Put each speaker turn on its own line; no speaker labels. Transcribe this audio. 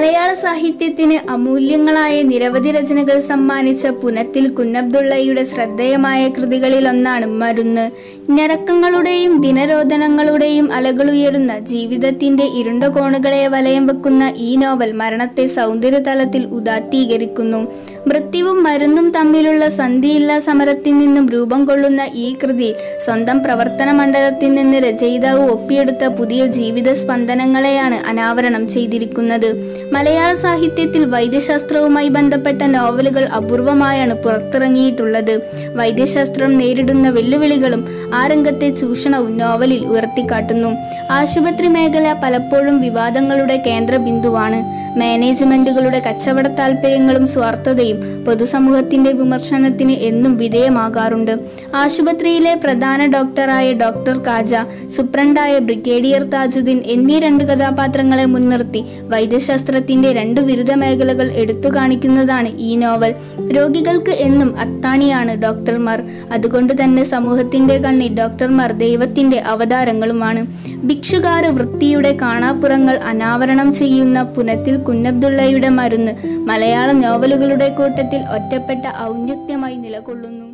മലയാള സാഹിത്യത്തിന് അമൂല്യങ്ങളായ നിരവധി രചനകൾ സമ്മാനിച്ച പുനത്തിൽ കുന്നബ്ദുള്ളയുടെ ശ്രദ്ധേയമായ കൃതികളിലൊന്നാണ് മരുന്ന് ഞരക്കങ്ങളുടെയും ദിനരോധനങ്ങളുടെയും അലകളുയരുന്ന ജീവിതത്തിന്റെ ഇരുണ്ട കോണുകളെ വലയം വെക്കുന്ന ഈ നോവൽ മരണത്തെ സൗന്ദര്യതലത്തിൽ ഉദാത്തീകരിക്കുന്നു മൃത്യുവും മരുന്നും തമ്മിലുള്ള സന്ധിയില്ലാ സമരത്തിൽ നിന്നും രൂപം കൊള്ളുന്ന ഈ കൃതി സ്വന്തം പ്രവർത്തന മണ്ഡലത്തിൽ നിന്ന് രചയിതാവ് ഒപ്പിയെടുത്ത പുതിയ ജീവിത സ്പന്ദനങ്ങളെയാണ് അനാവരണം ചെയ്തിരിക്കുന്നത് മലയാള സാഹിത്യത്തിൽ വൈദ്യശാസ്ത്രവുമായി ബന്ധപ്പെട്ട നോവലുകൾ അപൂർവമായാണ് പുറത്തിറങ്ങിയിട്ടുള്ളത് വൈദ്യശാസ്ത്രം നേരിടുന്ന വെല്ലുവിളികളും ആ രംഗത്തെ ചൂഷണവും നോവലിൽ ഉയർത്തിക്കാട്ടുന്നു ആശുപത്രി മേഖല പലപ്പോഴും വിവാദങ്ങളുടെ കേന്ദ്ര ബിന്ദുവാണ് മാനേജ്മെന്റുകളുടെ കച്ചവട താൽപ്പര്യങ്ങളും സ്വാർത്ഥതയും പൊതുസമൂഹത്തിന്റെ വിമർശനത്തിന് എന്നും വിധേയമാകാറുണ്ട് ആശുപത്രിയിലെ പ്രധാന ഡോക്ടറായ ഡോക്ടർ കാജ സുപ്രണ്ടായ ബ്രിഗേഡിയർ താജുദ്ദീൻ എന്നീ രണ്ട് കഥാപാത്രങ്ങളെ മുൻനിർത്തി വൈദ്യശാസ്ത്രത്തിന്റെ രണ്ട് വിരുദ്ധ മേഖലകൾ എടുത്തു കാണിക്കുന്നതാണ് ഈ നോവൽ രോഗികൾക്ക് എന്നും അത്താണിയാണ് ഡോക്ടർമാർ അതുകൊണ്ട് തന്നെ സമൂഹത്തിന്റെ കണ്ണിൽ ഡോക്ടർമാർ ദൈവത്തിന്റെ അവതാരങ്ങളുമാണ് ഭിക്ഷുകാർ വൃത്തിയുടെ കാണാപ്പുറങ്ങൾ അനാവരണം ചെയ്യുന്ന പുനത്തിൽ കുന്നബ്ദുള്ളയുടെ മരുന്ന് മലയാള നോവലുകളുടെ കൂട്ടത്തിൽ ഒറ്റപ്പെട്ട ഔന്നത്യമായി നിലകൊള്ളുന്നു